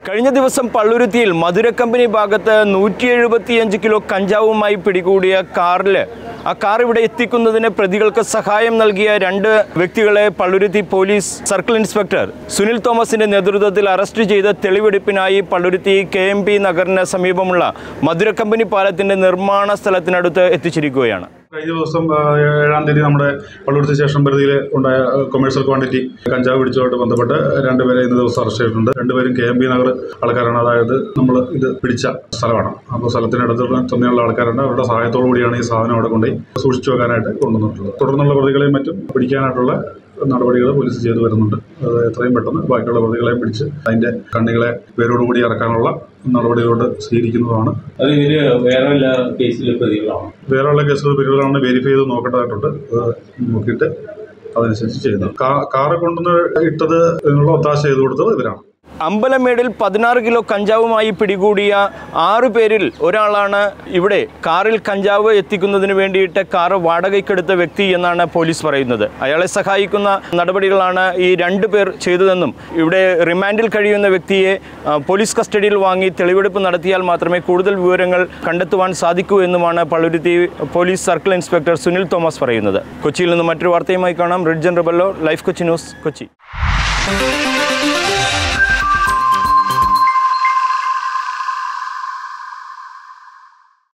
കഴിഞ്ഞ ദിവസം പള്ളുരുത്തിയിൽ മധുര കമ്പനി ഭാഗത്ത് നൂറ്റി എഴുപത്തിയഞ്ച് കിലോ കഞ്ചാവുമായി പിടികൂടിയ കാറിൽ ആ കാർ ഇവിടെ എത്തിക്കുന്നതിന് പ്രതികൾക്ക് സഹായം നൽകിയ രണ്ട് വ്യക്തികളെ Palluruthy police circle inspector Sunil തോമസിന്റെ നേതൃത്വത്തിൽ അറസ്റ്റ് ചെയ്ത് തെളിവെടുപ്പിനായി പള്ളുരുത്തി കെ എം പി നഗറിന് സമീപമുള്ള മധുര കമ്പനി പാലത്തിന്റെ നിർമ്മാണ സ്ഥലത്തിനടുത്ത് എത്തിച്ചിരിക്കുകയാണ് കഴിഞ്ഞ ദിവസം ആ, ഏഴാം തീയതി നമ്മുടെ പള്ളുരുത്തി സ്റ്റേഷൻ പരിധിയിൽ ഉണ്ടായ കൊമേഴ്സ്യൽ ക്വാണ്ടിറ്റി കഞ്ചാവ് പിടിച്ചതുമായിട്ട് ബന്ധപ്പെട്ട് രണ്ടുപേരെ ഇന്ന് ദിവസം അറസ്റ്റ് ചെയ്തിട്ടുണ്ട് രണ്ടുപേരും കെ എം പി നഗർ ആൾക്കാരാണ് അതായത് നമ്മൾ ഇത് പിടിച്ച സ്ഥലമാണ് അപ്പോൾ സ്ഥലത്തിനടുത്ത് തന്നെയുള്ള ആൾക്കാരുണ്ട് അവരുടെ സഹായത്തോടു കൂടിയാണ് ഈ സാധനം അവിടെ കൊണ്ടുപോയി സൂക്ഷിച്ചു വെക്കാനായിട്ട് കൊണ്ടുവന്നിട്ടുള്ളത് തുടർന്നുള്ള പ്രതികളെയും മറ്റും പിടിക്കാനായിട്ടുള്ള നടപടികൾ പോലീസ് ചെയ്തു വരുന്നുണ്ട് അത് എത്രയും പെട്ടെന്ന് ബാക്കിയുള്ള പ്രതികളെയും പിടിച്ച് അതിൻ്റെ കണ്ണികളെ പേരോടുകൂടി ഇറക്കാനുള്ള നടപടികളോട് സ്വീകരിക്കുന്നതാണ് അത് ഇവര് വേറെ വല്ല കേസിലെ പ്രതികളാണ് വേറെയുള്ള കേസുകൾ പിരിവുകളാണ് വെരിഫൈ ചെയ്ത് നോക്കേണ്ടതായിട്ടുണ്ട് അത് നോക്കിയിട്ട് അതനുസരിച്ച് ചെയ്യുന്നത് കാ- കാറ് കൊണ്ടുവന്ന് ഇട്ടത് ഇതിനുള്ള ഒത്താശ ചെയ്ത് കൊടുത്തത് ഇവരാണ് അമ്പലമേടിൽ പതിനാറ് കിലോ കഞ്ചാവുമായി പിടികൂടിയ ആറു പേരിൽ ഒരാളാണ് ഇവിടെ കാറിൽ കഞ്ചാവ് എത്തിക്കുന്നതിന് വേണ്ടിയിട്ട് കാറ് വാടകയ്ക്കെടുത്ത വ്യക്തി എന്നാണ് പോലീസ് പറയുന്നത് അയാളെ സഹായിക്കുന്ന നടപടികളാണ് ഈ രണ്ട് പേർ ചെയ്തതെന്നും ഇവിടെ റിമാൻഡിൽ കഴിയുന്ന വ്യക്തിയെ ആ, പോലീസ് കസ്റ്റഡിയിൽ വാങ്ങി തെളിവെടുപ്പ് നടത്തിയാൽ മാത്രമേ കൂടുതൽ വിവരങ്ങൾ കണ്ടെത്തുവാൻ സാധിക്കൂ എന്നുമാണ് Palluruthy police circle inspector Sunil Thomas പറയുന്നത് കൊച്ചിയിൽ നിന്ന് മറ്റൊരു വാർത്തയുമായി കാണാം റിഡ്ജൻ റബല്ലോ ലൈഫ് കൊച്ചി ന്യൂസ് കൊച്ചി